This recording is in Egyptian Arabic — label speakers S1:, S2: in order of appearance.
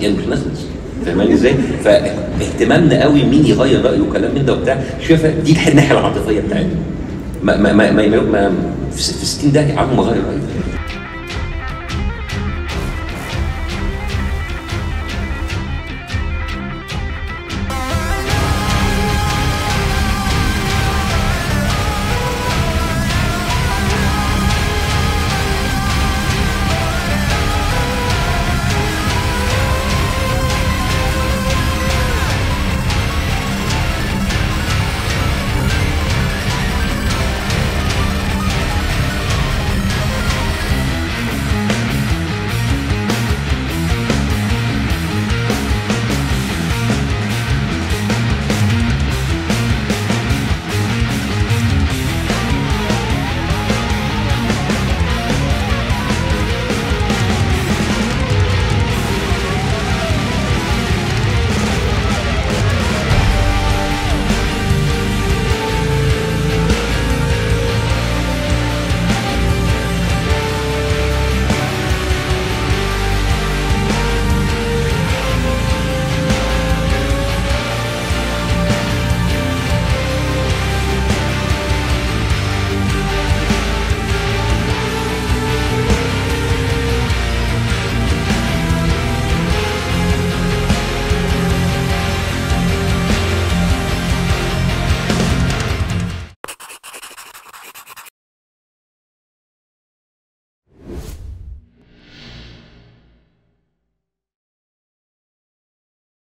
S1: يعني مش نخلص فاهماني ازاي؟ فاهتمامنا قوي مين يغير رايه وكلام من ده وبتاع شايفه دي الناحيه العاطفيه بتاعتنا ما ما ما, ما, ما في 60 دقيقه عم غير رايه